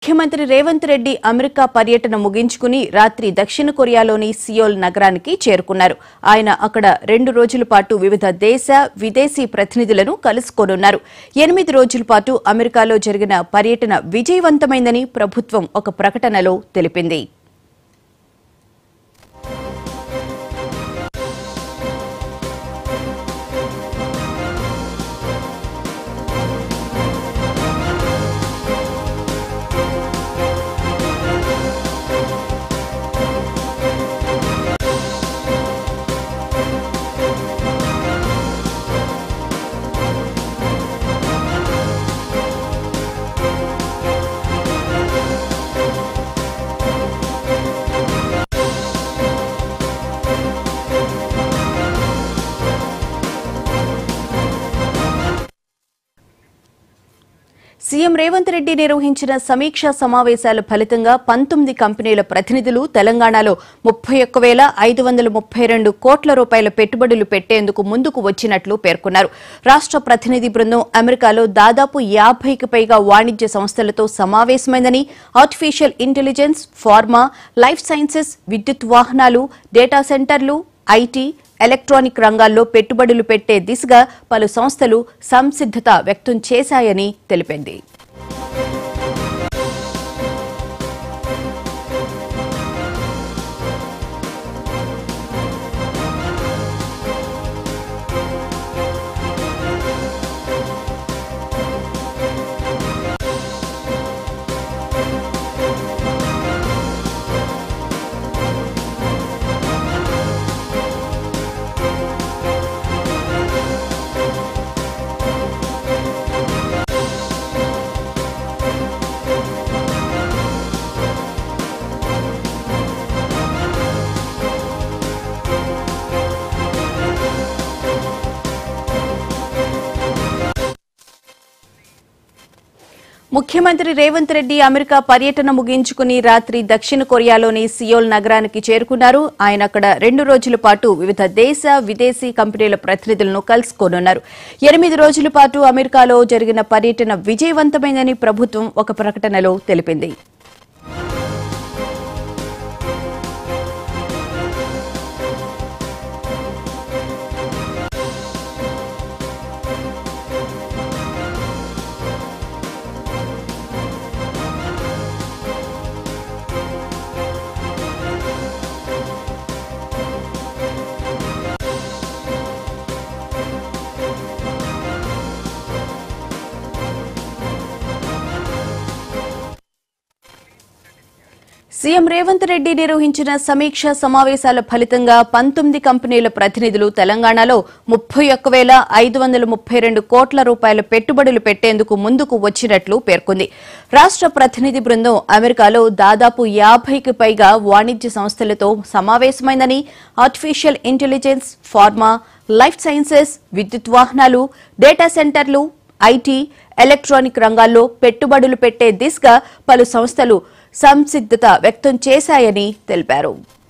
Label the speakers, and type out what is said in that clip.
Speaker 1: ముఖ్యమంత్రి రేవంత్ రెడ్డి అమెరికా పర్యటన ముగించుకుని రాత్రి దక్షిణ కొరియాలోని సియోల్ నగరానికి చేరుకున్నారు ఆయన అక్కడ రెండు రోజుల పాటు వివిధ దేశ విదేశీ ప్రతినిధులను కలుసుకోనున్నారు ఎనిమిది రోజుల పాటు అమెరికాలో జరిగిన పర్యటన విజయవంతమైందని ప్రభుత్వం ఒక ప్రకటనలో తెలిపింది సీఎం రేవంత్ రెడ్డి నిర్వహించిన సమీక్షా సమావేశాల ఫలితంగా పంతొమ్మిది కంపెనీల ప్రతినిధులు తెలంగాణలో ముప్పై ఒక్క వేల ఐదు వందల ముప్పై రెండు కోట్ల రూపాయల పెట్టుబడులు పెట్టేందుకు ముందుకు వచ్చినట్లు పేర్కొన్నారు రాష్ట ప్రతినిధి బృందం అమెరికాలో దాదాపు యాభైకి పైగా వాణిజ్య సంస్థలతో సమావేశమైందని artificial intelligence pharma life sciences విద్యుత్ వాహనాలు డేటా సెంటర్లు ఐటీ ఎలక్ట్రానిక్ రంగాల్లో పెట్టుబడులు పెట్టే దిశగా పలు సంస్థలు సంసిద్ధత వ్యక్తం చేశాయని తెలిపింది ముఖ్యమంత్రి రేవంత్ రెడ్డి అమెరికా పర్యటన ముగించుకుని రాత్రి దక్షిణ కొరియాలోని సియోల్ నగరానికి చేరుకున్నారు ఆయన అక్కడ రెండు రోజుల పాటు వివిధ దేశ విదేశీ కంపెనీల ప్రతినిధులను కలుసుకోనున్నారు ఎనిమిది రోజుల పాటు అమెరికాలో జరిగిన పర్యటన విజయవంతమైందని ప్రభుత్వం ఒక ప్రకటనలో తెలిపింది సీఎం రేవంత్ రెడ్డి నిర్వహించిన సమీక్ష సమావేశాల ఫలితంగా పంతొమ్మిది కంపెనీల ప్రతినిధులు తెలంగాణలో ముప్పై ఒక్క వేల ఐదు వందల ముప్పై రెండు కోట్ల రూపాయల పెట్టుబడులు పెట్టేందుకు ముందుకు వచ్చినట్లు పేర్కొంది రాష్ట ప్రతినిధి బృందం అమెరికాలో దాదాపు యాభైకి పైగా వాణిజ్య సంస్థలతో సమావేశమైందని artificial intelligence pharma life sciences విద్యుత్ వాహనాలు డేటా సెంటర్లు ఐటీ ఎలక్ట్రానిక్ రంగాల్లో పెట్టుబడులు పెట్టే దిశగా పలు సంస్థలు సంసిద్ధత వ్యక్తం చేశాయని తెలిపారు